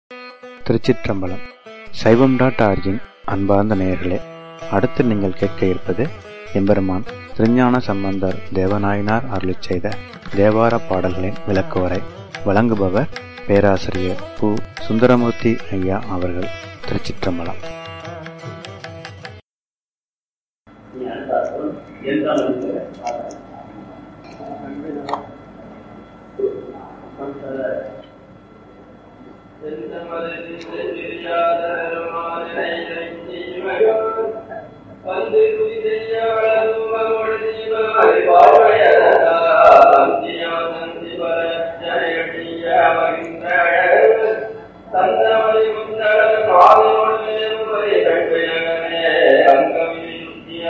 திருச்சிற்றம்பலம் சைவம் dot origin அன்பார்ந்த நேயர்களே அடுத்து நீங்கள் கேட்க இருப்பது எம்பெருமான் திருஞான சம்பந்தர் தேவநாயனார் அருளிச் செய்த தேவார பாடல்களின் விளக்குவரை வழங்குபவர் பேராசிரியர் பு சுந்தரமூர்த்தி ஐயா அவர்கள் திருச்சிற்றம்பலம் தந்தமணி முந்தளர் மாதோடு கண்பிழகனே அங்கமில்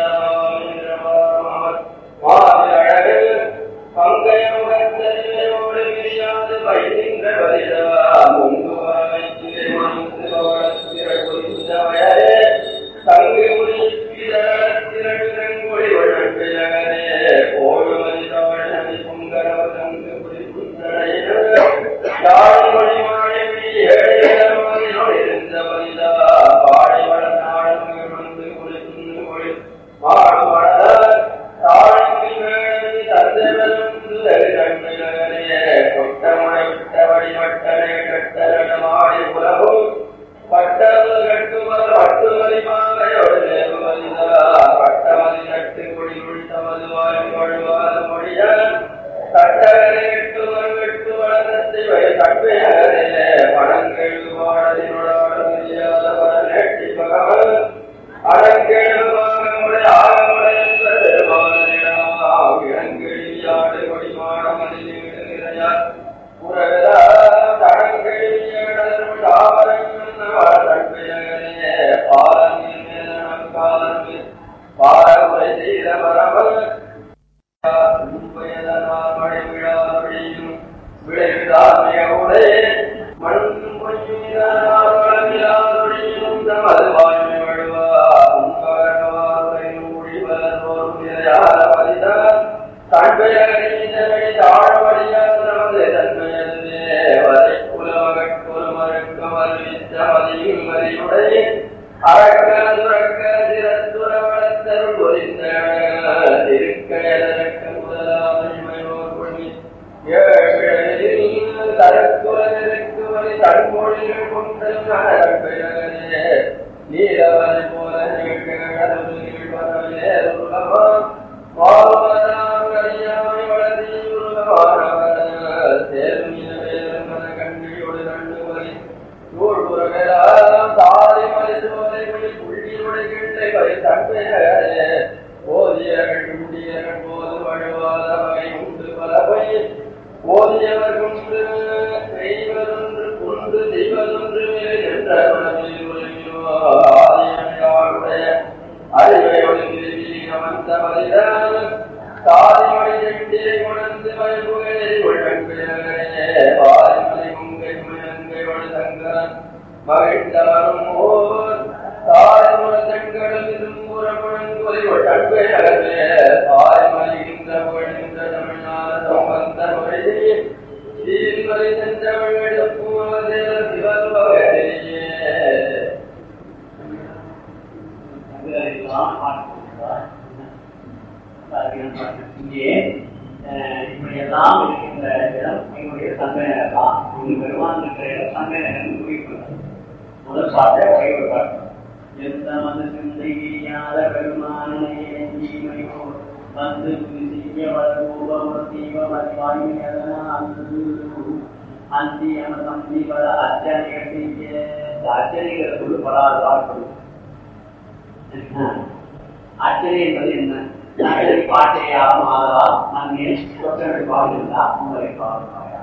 ஆச்சரியம் என்பது என்ன நகரை பாட்டையாக மாறலாம் மண்ணில் சொற்கள் பாடுகிறதா உங்களை பாடுவாயா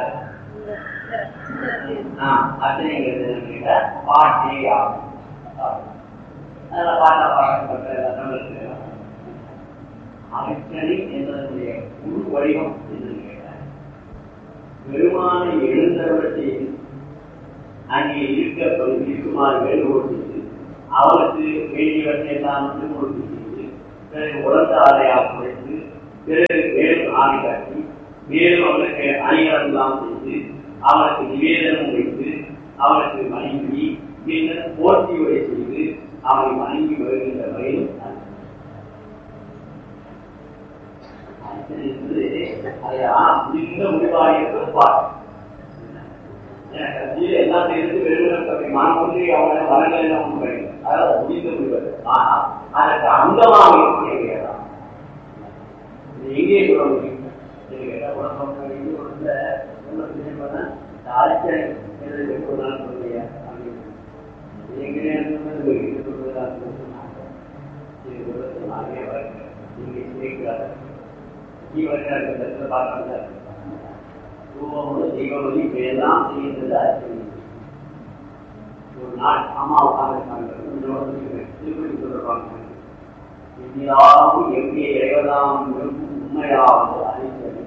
ஆச்சரியங்கிறது என்ன பாட்டே ஆகும் அதில் பாட்டா பாடப்பட்ட அர்ச்சனை என்பதனுடைய உள் வடிவம் என்று கேட்டார் பெருமானை எழுந்தவற்றை அங்கே இருக்க இருக்குமாறு வேண்டுகோள் செய்து அவனுக்கு வேண்டியவற்றை எல்லாம் வந்து கொடுத்து செய்து பிறகு உலர்ந்த ஆடையாக குறைத்து பிறகு மேலும் ஆணை காட்டி மேலும் அவனுக்கு அணிகளெல்லாம் செய்து அவனுக்கு நிவேதனம் வைத்து அவனுக்கு வணங்கி பின்னர் போர்த்தியுரை செய்து அவனை வணங்கி வருகின்ற வகையில் என்பது அதையெல்லாம் முடிந்த முடிவாக பார்க்கும் கட்சியில் எல்லாம் சேர்ந்து வெறும் அப்படி மனம் ஒன்றி அவனை வரங்கள் ஒன்றும் கிடையாது அதாவது முடிந்த முடிவது ஆனால் அதற்கு அங்கமாக இருக்கக்கூடிய வேதம் இது எங்கே சொல்ல முடியும் இது கேட்டா உலகம் இது உள்ள உள்ள விஷயம் பண்ணா இந்த அழைச்சல் எழுதி ஒரு நாள் சொல்லுங்க அப்படின்னு எங்கே சொன்னது இது சொல்றதா சொன்னாங்க இது சொல்றது நானே வரேன் நீங்க சேர்க்கிறாரு நீ வருகிற பார்க்கறது ரூபமுள்ள தெய்வமொழி வேதாம் செய்கின்றது அர்ச்சனை ஒரு நாள் அம்மா உட்கார்ந்துருக்காங்க திருப்பதி சொல்றாங்க எண்ணிலாவும் எவ்விய இறைவதாம் உண்மையாவது அறிந்தது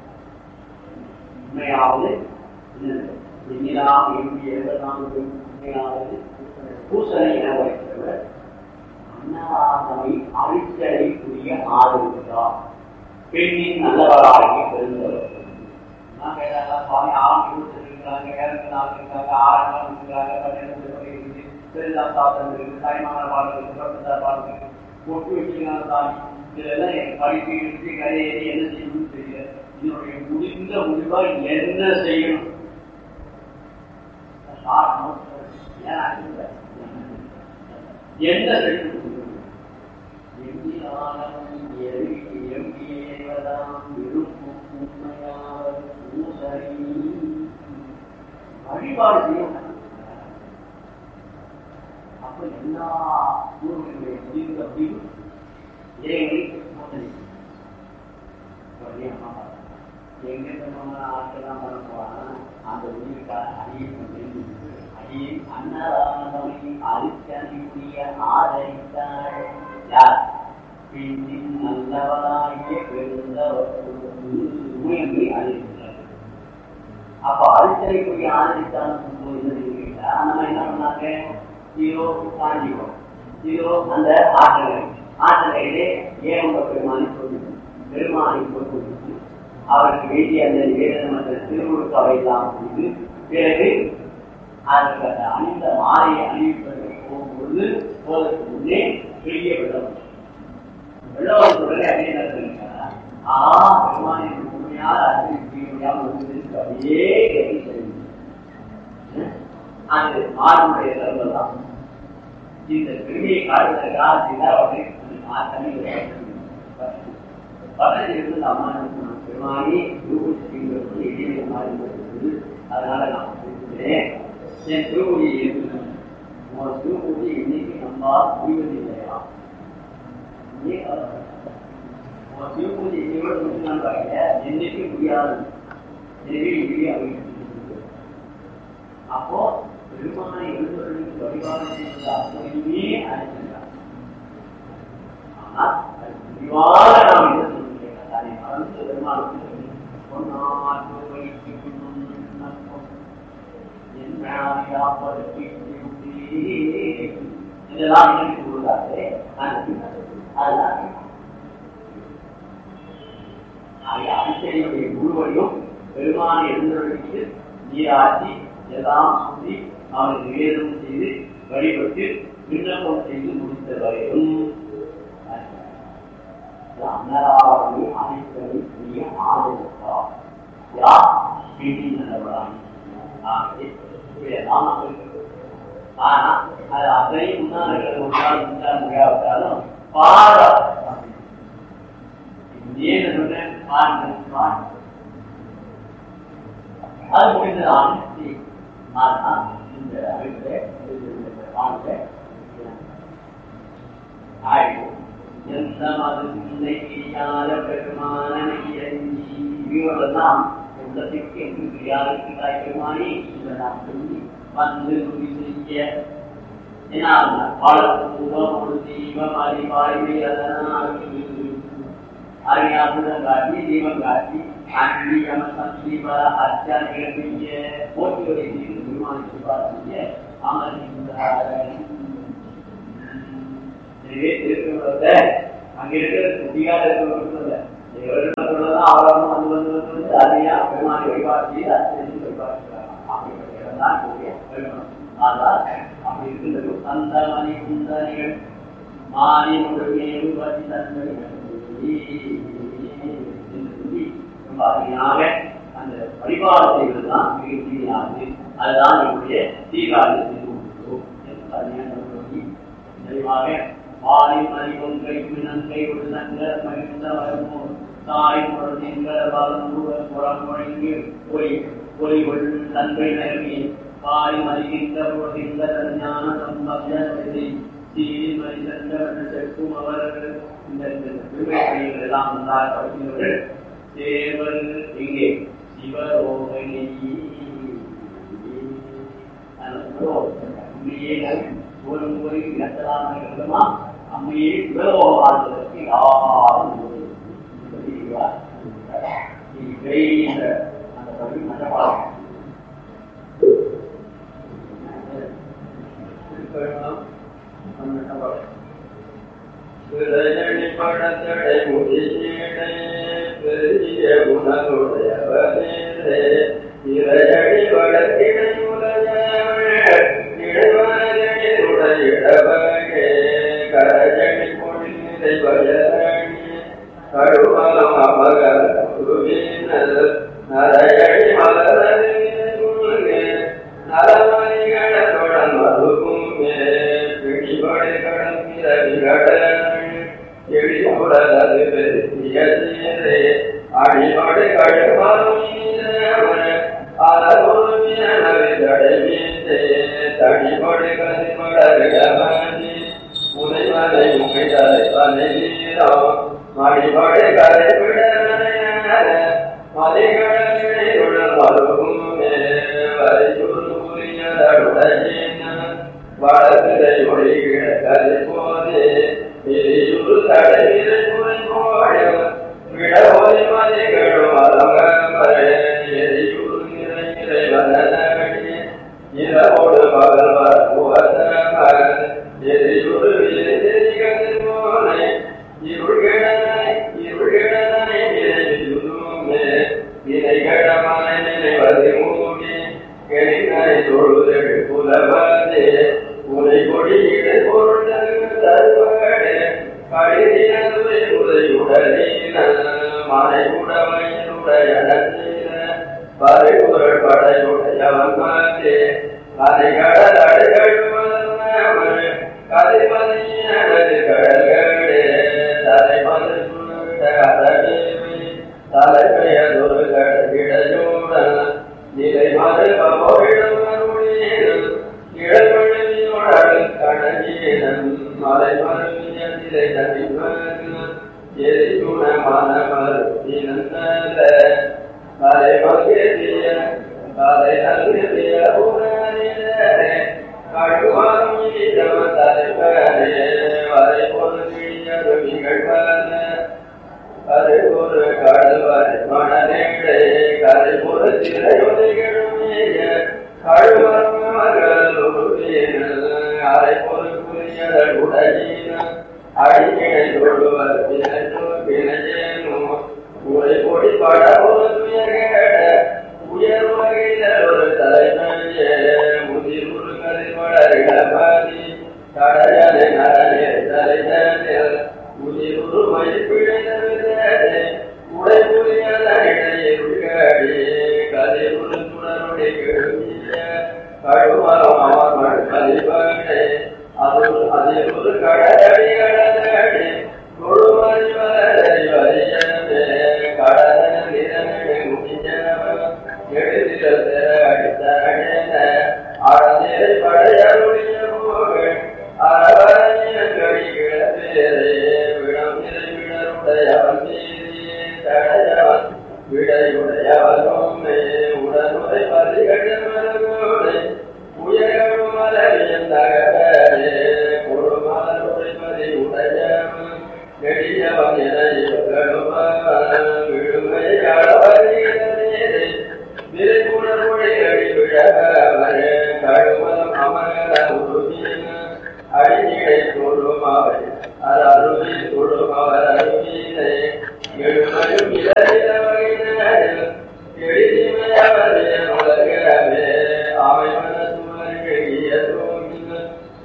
உண்மையாவது எண்ணிலாம் எவ்விய இறைவதாம் உண்மையாவது பூசணை என வைத்தவர் அன்னவாசனை அழிச்சலைக்குரிய ஆதரித்தார் பெண்ணின் நல்லவராகிய பெருந்தவர் நான் கேட்டாங்க சுவாமி ஆண் இருக்காங்க ஏழு நாள் இருக்காங்க ஆறு நாள் இருக்காங்க பன்னெண்டு பேர் இருக்குது பெருந்தாம் சாத்தம் இருக்குது தாய்மான பாடம் இருக்கு பட்டத்தார் பாடம் இருக்கு பொட்டு வச்சுக்கலாம் சாமி இதெல்லாம் எனக்கு படிப்பு இருக்கு கரையேறி என்ன செய்யணும்னு தெரியல இதனுடைய முடிந்த முடிவா என்ன செய்யணும் என்ன செய்யணும் எண்ணினாலும் எம்பியேவதாம் இருக்கும் உண்மையாவது பூசரி வழிபாடு செய்யும் அப்ப எல்லா ஊர்களுடைய முடிந்த முடிவு இறைவனை எங்க நம்ம ஆட்கள்லாம் பண்ண போவாங்க அந்த முடிவுக்காக அடியை அடியை அன்னதானதை அரிசனியுடைய ஆதரித்தாள் யார் பின்னின் நல்லவராகிய பெருந்தவர்களை அறிவித்தார் அப்ப அரிசனைக்குரிய ஆதரித்தான் கேட்டா நம்ம என்ன பண்ணாங்க ஜீரோ காஞ்சிபுரம் ஜீரோ அந்த ஆற்றலை ஆற்றலையிலே ஏவங்க பெருமானை சொல்லி பெருமானை சொல்லி அவருக்கு வேண்டிய அந்த நிவேதனம் என்ற திருமுழுக்காவை எல்லாம் செய்து பிறகு அதற்கு அந்த அணிந்த மாலையை அணிவிப்பதற்கு போகும்பொழுது போவதற்கு முன்னே பெரிய வெள்ளம் வெள்ளம் உடனே அதே நேரத்தில் ஆ பெருமானின் உண்மையால் அறிவிக்காமல் வந்து அப்படியே கட்டி செல்லும் அது மாறுடைய தர்மம் தான் இந்த பெருமையை காட்டுவதற்காக செய்தால் அவரை மாற்றமே பக்கத்தில் இருந்து அம்மா பெருமானி ரூபத்தில் எளிமையை மாறி வருகிறது அதனால நான் பேசுகிறேன் என் திருமொழியை எழுதுகிறேன் உன் திருமொழியை இன்னைக்கு நம்மால் முடிவதில்லையா உன் திருமொழி என்னையோட முடிச்சுனாங்க என்னைக்கு முடியாது எனவே இப்படி அமைக்கிறது அப்போ பெருமானை எழுதுவதற்கு வழிபாடு செய்வது அப்படியுமே அழைச்சிருக்காங்க ஆனால் அது முடிவாக நாம் என்ன சொல்லுகிறேன் அதை மறந்து பெருமானுக்கு பொன்னாற்று வைத்து இதெல்லாம் எனக்கு கொடுக்காது அதுதான் அடிச்சடியுடைய முழுவதையும் பெருமானை எழுந்தொழித்து நீராட்டி எல்லாம் சொல்லி அவனை நிவேதனம் செய்து வழிபட்டு விண்ணப்பம் செய்து முடித்த வரையும் அன்னராவணி அனைத்தனை புரிய ஆதரித்தார் யார் வீட்டில் நல்லவராணி ஆனா அது அத்தனையும் முன்னாள் ஒன்றால் முன்னாள் முடியாவிட்டாலும் பாட ஏன் சொன்னேன் பாருங்கள் அது முடிந்ததான் ஆனா இந்த அமைப்பில் பாருங்க ஆயிடும் எந்த மது சிந்தையால பெருமானெல்லாம் உள்ளத்திற்கு என்று கிரியாருக்கு பெருமானி இதை நான் சொல்லி வந்து துணி செய்ய என்ன வளர்ப்பூர்வம் ஒரு தீபம் அறிவாய்மை அதனால் அறியாமுடன் காட்டி தீபம் காட்டி அன்பி யம சந்தீப அர்ச்சனைகள் செய்ய போட்டிகளை செய்து பெருமானுக்கு பார்த்து அமர்கின்றார்கள் எனவே திருக்குறளத்தை அங்க இருக்கிற குட்டியாக இருக்கிறவர்கள் அவரும் வந்து வந்து வந்து அதையா பெருமானை வழிபாடு செய்து அர்ச்சனை வழிபாடு தான் கூடிய பெருமணம் அதான் அப்படி இருக்கின்றது அந்த மணி குந்தனிகள் மாறி முழுமையை பற்றி தன்மைகள் என்று சொல்லி ரொம்ப அருமையாக அந்த வழிபாடு செய்வதுதான் மிக தீமையானது அதுதான் நம்முடைய தீகாரி செய்து கொண்டிருக்கிறோம் என்று அருமையான சொல்லி தெளிவாக வாரி மணி ஒன்றை நன்கை ஒரு நங்க மகிழ்ந்த வரமோ தாய் குழந்தைங்க வளம் புறம் முழங்கி ஒளி ஒளி ஒள் நன்கை நகர்வி பாரி மறிகின்ற பொழுதிந்த ஞான சம்பந்தத்தை சீரி மனிதந்த செக்கும் அவர்கள் இந்த திருமைகள் எல்லாம் வந்தார் படிக்கிறவர்கள் தேவன் இங்கே சிவரோகணி அம்மையே ஒரு முறை இடத்தலாமா அம்மையே சிவலோகமானதற்கு யாரும் அந்த பகுதி மண்டபாகம் விரையணி படத்தடை முடிசீடே பெரிய குணமுடையவனே இரையடி வடக்கிடை உடையவனே கரஜடி பொழிலை வயலணி கடுமலம் அமகர குருவீனல் நரையடி மலரே நலமணிகளுடன் மதுவும் பிடிபடி கடன் பிறவிகடன் எழில்குடலது பெருசியதே அடிபடி கடுமலும் தடிபடி கதிபடவிடமணி முனைவனை முகைதலை பனைவீரோ மடிபடி கதைவிடன மதிகளுடன் மருகும் வடத்திரை ஒளிகிட கதை போதே இரு தடைவிரை முறை போட விட ஒலி மதிகளும் அலங்கமரே எரியுறு நிறை நிறை வதனடி இரவோடு பகல் வரப்புவதம எரியுறு விரிகதை போலே இருள்கிடனை இருள்கிடனை நிறையுதுமே வினைகடமான நினைவதை மூடி கெளினை தொழுதெழு புலவதே உனை கொடியிட பொருள் தருவடே கடிதினதுரை உதையுடனீன மனை உடமையுடைய பறைகுரல் படையுடையவன் மாதே அதை கடல் அடைகழுவன் கதைமதியனது கடல்களே தலைமது கடலேவி தலைமையதொரு கடற்கிடையோடன் நிலை மறுபமொழிடமருளீரும் இளமொழியோடல் கணஜீனம் மலை மருவிய நிலை தனிமன் எரிகுண மனமரு இனந்தல மலை மகிழ்ச்சிய மலை நல்கிய உணரிலே கழுவாரும் ஈழம தலைவரே வரை பொருளியரு நிகழ்வன கரை ஒரு கடல் வரை மணநேடே கரை ஒரு திரையுதைகளுமேய கழுவரும் மகள் உருவீனல் அரை பொறுப்புரியதல் உடையீன அடிக்கிணை தொழுவர் பிணைந்தோ பிணையேனோ உரை பொடி பட ஒரு துயர்கேட உயர் வகையில ஒரு தலைமையே முதிர் ஒரு கரிபட இளமதி கடலை நரனே தலைதனில் உயிர் ஒரு மதிப்பிழைந்தே உடை புரியதனிடையே உள்கடி கதை ஒரு துணருடைய கெழுமிய கழுமரம் அவர் கதிபடே அது அதில் ஒரு கடலடி கடலடி தொழுமறி வளரி வரியமே கடல நிறனே முடிஞ்சவன் எழுதிய அடித்தன அடநேரை படையருடைய போகள் அரவணைய கடிகளே விடம் நிறை விடருடையவன் மீதி தடையவன் விடையுடையவனோமே உடனுரை பரிகடமலோடு உயரும் மலரியன் நகரே கொடுமலருடைய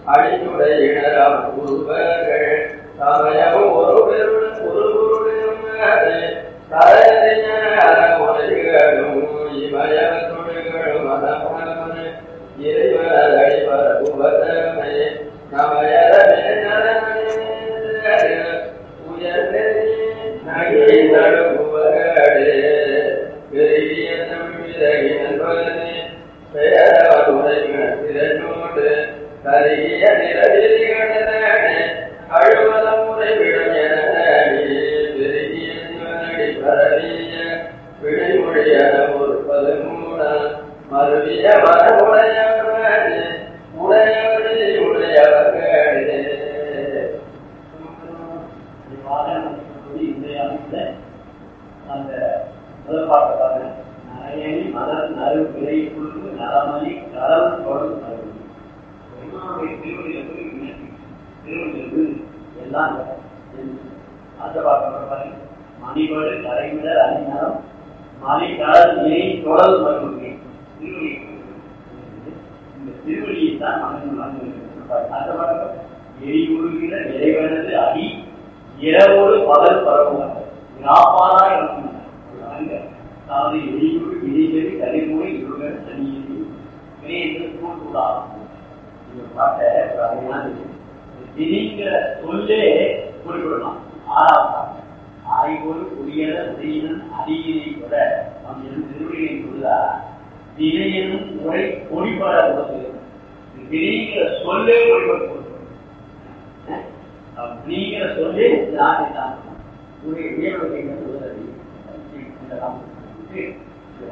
அடியுடையினராம் குருவர்கள் சமயம் ஒரு பெருடன் ஒரு குருடன் தரையறிஞர உலகளும் இமயவர் தொழில்களும் அதமனமனு இறைவனர் அடிவர் உபதமே நமயரமே நரமணி உயர்ந்தே நகை நடுகுவர்களே பெரிய தமிழகி நண்பனே பெயரவர் உரைகள் திரட்டோடு கருகிய நிலவிரிகளே அழுவதம் உரைவிடும் என பெருகிய சிவனடி பரவிய விடைமொழிய ஒரு பதுமூட மருவிய மரமுடையவர்களே உடையவர்களே உடையவர்களே இந்த அமைப்புல அந்த முதல் பாட்டுக்காக நரையணி மலர் நறு விலை குழுக்கு நலமணி கடல் தொடர்ந்து நறுமணி பெருமானுடைய திருவடியில் போய் விண்ணப்பி திருவடியில் விழு எல்லாம் அந்த பாட்டு பாருங்க மணிபடு கரைமிடர் அணிநலம் மணி கடல் இணை தொடர் மறுபடி திருவடி இந்த திருவடியை தான் மகன் மகன் அந்த பாட்டு எரியுறுகிற இறைவனது அடி இரவோடு பகல் பரவுவாங்க விராப்பாரா இருக்கும் அதாவது எரியுறு இடைவெளி கலைமுறை இருவர் தனியில் வினையை கூட்டுள்ளாகும் இந்த பாட்டை ஒரு அருமையான இது. திணிங்கிற சொல்லே குறிப்பிடலாம் ஆறாவது பாட்டு ஆய்வோடு குடியர உடையினன் அடியினை கூட அவன் திருவிழியை சொல்லுதா தினையனும் முறை பொடிபட உலகு திணிங்கிற சொல்லே பொடிபட்டு கொடுக்கும் அப்படிங்கிற சொல்லி நாட்டை தான் ஒரு இயல்பை உதவி இந்த காலத்துக்கு இந்த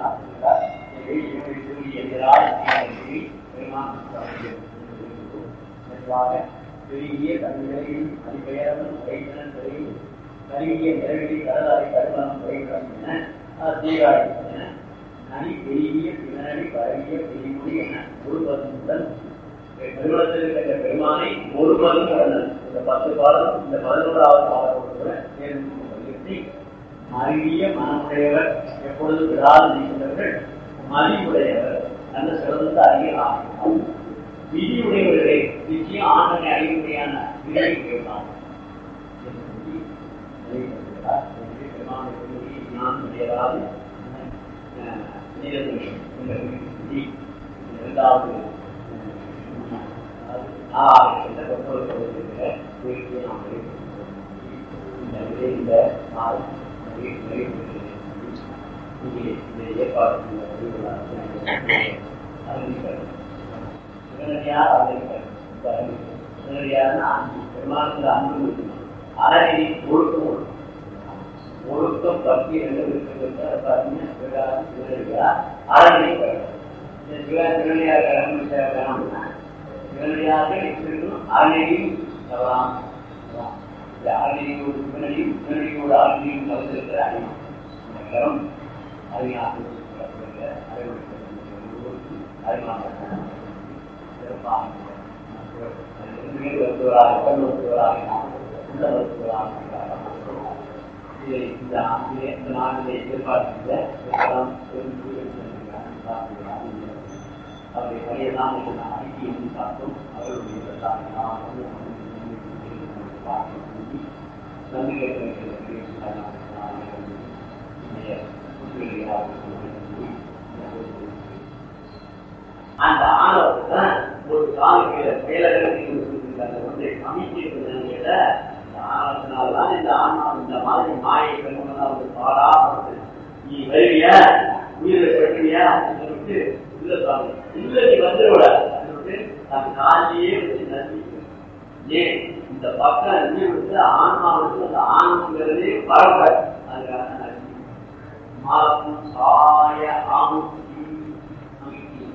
நாட்டுக்கு பெரிய கல்விகளையும் அதிபெயரமும் உரைத்தனன் தெரியும் கருவிய நிலவிலி கடலாரை கருவலம் உரைக்கிறோம் என தீராடி என நனி பெரிய பின்னணி பரவிய பெரியமொழி என ஒரு பதுமுடன் நிறுவனத்தில் இருக்கிற பெருமானை ஒரு மதம் கடந்தது இந்த பத்து பாடம் இந்த பதினோராவது பாடத்தோடு தேர்ந்து வலியுறுத்தி மருவிய மனமுடையவர் எப்பொழுது விடாது நிற்கின்றவர்கள் மதியுடையவர் நல்ல சிறந்த அறியலாம் விதியுடையவர்களே நிச்சயம் ஆண்டனை அறிவுடையான விதை கேட்கலாம் இரண்டாவது அறநெறி ஒழுக்கம் ஒழுக்கம் பக்தி ரெண்டு இருக்கிறது அறநெறி திருநெல்லியார் கடமை வேணும்னா திருநெல்லியாக இருக்கணும் அறநெறியும் தவறாம அறநெறியோடு திருநெறியும் திருநெறியோடு அறநெறியும் கலந்திருக்கிற அணியம் அந்த கரம் அறிஞாக இந்த ஆண்டிலே இந்த நாட்டிலே எதிர்பார்க்கின்ற அவருடைய பணியெல்லாம் நாம் அடக்கி என்று பார்த்தோம் அவருடைய அந்த ஆணவத்தை ஒரு சாமிக்கு மேலகத்தை வந்து அமைச்சிருக்கிறாங்க இந்த ஆணவத்தினால்தான் இந்த ஆன்மா இந்த மாதிரி மாயை பெருமனா வந்து பாடாப்படுது நீ வருவிய உயிரை பெற்றுவியா அப்படின்னு சொல்லிட்டு இல்ல சாமி இல்ல நீ வந்துவிட சொல்லிட்டு நான் காலையே வச்சு நன்றி ஏன் இந்த பக்கம் நீ வந்து ஆன்மாவுக்கு அந்த ஆன்மங்கிறதே வரக்கூடாது அதுக்காக நன்றி மாசம் சாய ஆமுத்தி அமைக்கி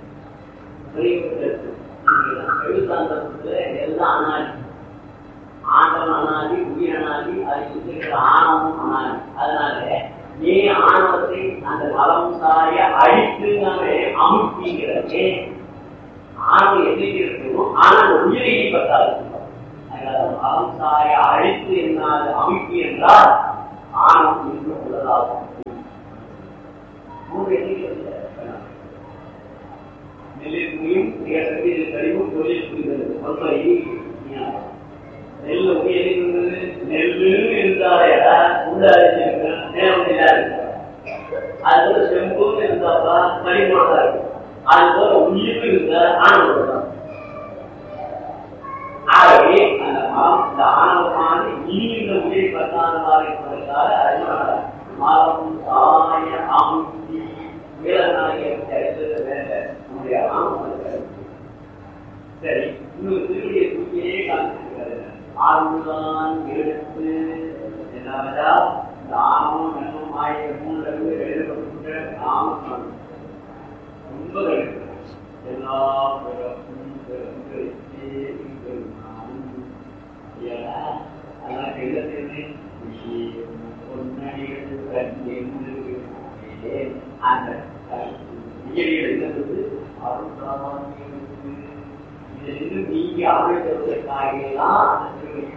எழுத்தாந்தத்துல எல்லாம் அனாதி ஆண்டவன் அனாதி உயிர் அனாதி அதை சுற்றி இருக்கிற ஆணவமும் அனாதி அதனால நீ ஆணவத்தை அந்த மலம் சாய அழித்துனாலே அமுத்திங்கிறது ஆணவம் எப்படி இருக்கணும் ஆனா அந்த உயிரை ஈப்பட்டாது அதனால மலம் சாய அழித்து என்னாது அமைப்பு என்றால் ஆணவம் இன்னும் உள்ளதாகும் மூன்று எண்ணிக்கை நெல்லிற்கும் கழிவும் தொழில் புரிகிறது பொன்மொழி நெல் வந்து எதுக்கு இருந்தது நெல்லு இருந்தாலே உள்ள அரிசி இருக்கு நேரம் இல்லாது அது போல செம்பும் இருந்தாப்பா மணிமாடா இருக்கு அது போல உயிர் இருந்த ஆணவம் தான் ஆகவே அந்த மா- இந்த ஆணவமான நீண்ட உயிரை பத்தாதவாறு இருப்பதற்காக அறிவாளர் மரம் சாய அமுத்தி வீரநாயக கிடைத்தது வேற நம்முடைய ஆணவம் சரி இன்னொரு திருவிழியை தூக்கியே காமிச்சிருக்காரு ஆறுதான் எடுத்து என்னவென்றா இந்த ஆணவம் என்னும் ஆயிர மூணுல இருந்து எழுதப்பட்ட நாமம் ரொம்ப கழிப்பு எல்லா பிறப்பும் பிறந்தே பெருமானும் ஏடா, அதெல்லாம் எழுதுறது விஷயம் பொன்னடிகள் கண்ணென்று அந்த உயிரியல் என்னது அருள்தான் எழுத்து இதிலிருந்து நீங்க அருள் தருவதற்காகலாம் அந்த திருவள்ளுவர்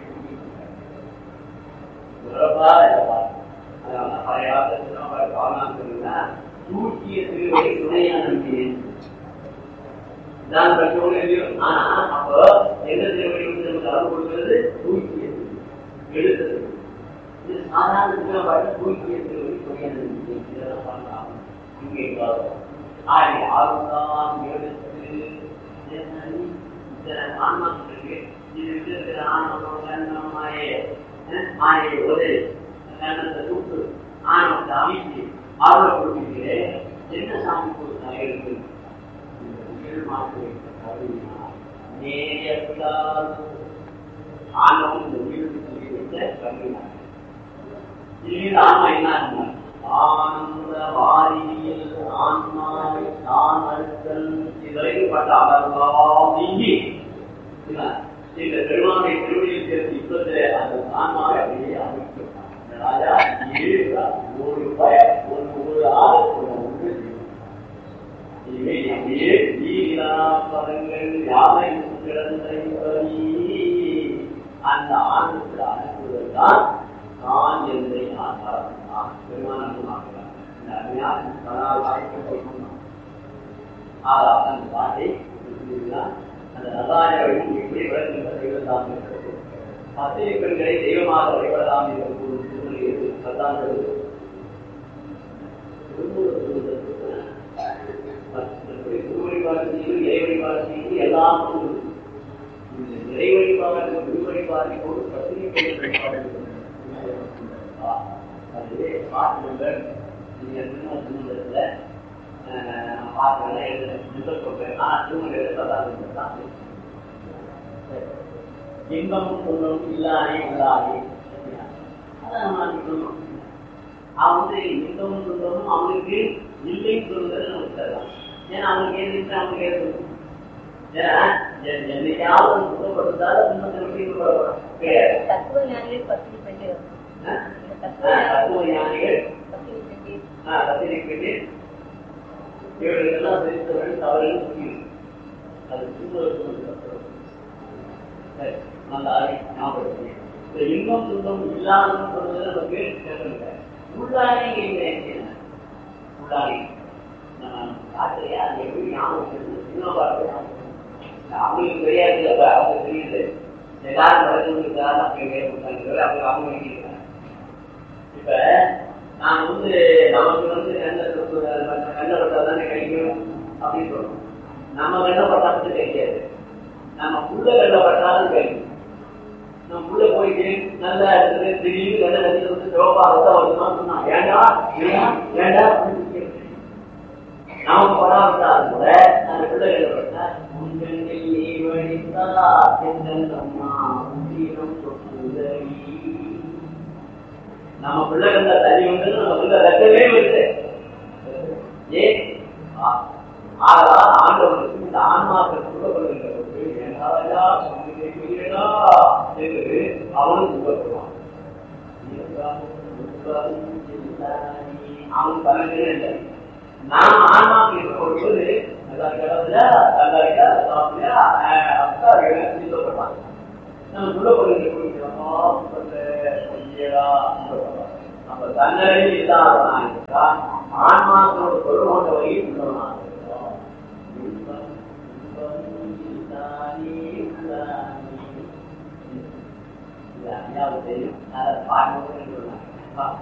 சிறப்பா இருப்பா. அதனால பழைய காலத்துல நம்ம காரணம் சொல்லுங்க தூக்கிய திருவடி துணையான மீன். நான் படிச்சவங்க இல்லையோ ஆனா அப்போ எந்த திருவடி வந்து நமக்கு அருள் கொடுக்கிறது தூக்கிய திருவடி. எழுத்த திருவடி. இது சாதாரண திருவடி பாட்டு தூக்கிய திருவடி துணையான மீன். இதெல்லாம் பண்ணலாம் இங்கே பார்ப்போம். ஆகவே ஆறுதான் எழுத்து என்னது? இத்தனை ஆன்மாக்கள் இருக்கு. இது இருக்கிற ஆன்மாக்கள் எண்ணம், மாயை, அஹ், மாயை ஒரு கண்ணத்தை தூக்கு ஆணவத்தை அமைத்து ஆர்வ கொடுக்கிறே என்ன சாமி கொடுத்தா இருக்கு இந்த உயிர் மாற்றி வைத்த கருவினால் நேயத்தால் ஆணவம் இந்த உயிருக்கு சொல்லி வைத்த கருவினால் இதில் ஆன்மா என்ன சொன்னார்? ஆனந்த வாரியில் ஆன்மாவை தான் அழுத்தல் இதுவரைக்கும் அமர்லாம் நீங்கி என்ன? இந்த பெருமானை திருவடியில் சேர்த்து இப்பத்துல அந்த ஆன்மாவை அப்படியே அமைக்கிறார் இந்த ராஜா ஏழு ஒரு ரூபாய் ஒரு ஒரு ஆள் ஒரு ஒன்று இவை அப்படியே வீரா பதங்கள் யாவை கிடந்த அந்த ஆணுக்கு அனுப்புவதுதான் நான் என்னை ஆசாரம் பெருமானமாகிறார் இந்த அருமையான பலால் வாய்ப்பு ஆனால் அந்த பாட்டை புரிந்துதான் அந்த நல்லாயம் எப்படி விளக்குகிறதான் பத்திரை பெண்களை தெய்வமாக வழிபடலாம் என்று கூறும் திருமணி எது பத்தாம் திருமணி பாடத்தையும் இறை வழிபாடத்தையும் எல்லாம் கூறுது. இந்த இறை வழிபாடு குரு வழிபாடையோடு பத்திரை பெண் வழிபாடு அதுவே பாட்டு நம்பர் நீங்க திருமண திருமணத்துல பார்க்கல எழுத சொல்றேன் ஆனா திருமணம் எழுத தான் இன்பமும் துன்பமும் இல்லாதே உள்ளாதே அதான் நம்ம அன்னைக்கு சொன்னோம். அவன் வந்து இன்பமும் துன்பமும் அவனுக்கு இல்லைன்னு சொல்லுறது நமக்கு தரலாம் ஏன்னா அவனுக்கு ஏன் இருக்கு அவனுக்கு ஏன் சொல்லணும் ஏன்னா என்- என்னைக்காவது அவன் துன்பப்படுத்தாத துன்பத்தை விட்டு ஈடுபடப்படும் கிடையாது தத்துவ ஞானிகள் பத்திரி பெற்று ஆ? இந்த ஆ, தத்துவ தத்துவ ஞானிகள் பத்திரி பெற்று கத்திரிக்கிட்டு இவர்களுக்கெல்லாம் தெரிந்தவர்கள் தவறுகள் புரியும் அது திரும்ப சரி நல்ல அறி ஞாபகம் இந்த இன்பம் துன்பம் இல்லாமல் சொல்றது நமக்கு தேவையில்லை உள்ளாரி என்ன உள்ளாரி நம்ம காட்டுலையா அது எப்படி ஞாபகம் இருக்கு? சினிமா பார்த்து ஞாபகம் இருக்கு. அவங்களுக்கு தெரியாது அப்ப அவங்க தெரியுது எல்லாரும் வளர்ந்துருக்காங்க அப்படி கேட்பாங்க அப்படி அவங்க நினைக்கிறாங்க இப்ப நான் வந்து நமக்கு வந்து கண்ணை கண்ணை பட்டா தானே கிடைக்கும் அப்படின்னு சொல்றோம் நம்ம கண்ணை பட்டா மட்டும் கிடைக்காது நம்ம புள்ள கண்ணை பட்டாலும் கிடைக்கும் நம்ம புள்ள போயிட்டு நல்லா இருக்குது திடீர்னு கண்ணை கட்டி வந்து சிவப்பா ரத்தம் வருதுன்னு சொன்னா ஏண்டா ஏண்டா ஏண்டா அப்படின்னு கேட்கிறேன். நமக்கு படாவிட்டாலும் கூட அந்த பிள்ளைகளை பட்டா உங்கள் நீ வழித்தா எங்கள் அம்மா உயிரம் சொத்துதவி நம்ம பிள்ளைகள் தள்ளி வந்து நம்ம பிள்ளை ரத்தமே வருது ஏன் ஆ- ஆதலால் ஆண்டவனுக்கு இந்த ஆன்மாக்கள் துன்பப்படுகின்றவருக்கு என்னடா சொல்லி கேட்கிறீர்களா என்று அவனும் துன்பப்படுவான் அவன் பலனே இல்லை நான் ஆன்மாக்கள் கொடுப்பது நல்லா கிடக்குதா நல்லா இருக்கா சாப்பிடா அப்பா துன்பப்படுவான் நம்ம துன்பப்படுகின்ற குடிக்கிறோமோ கொஞ்சம் நம்ம தன்னறிவு இல்லாதவனா இருக்கா ஆன்மாக்களோட பொருள் கொண்ட வகையில் உள்ளவனா இருக்கிறோம் இன்பம், இன்பம் இல்லாதே உள்ளாதே. ஐயாவுக்கு தெரியும் அதை பாடும்போது சொல்லுவாங்க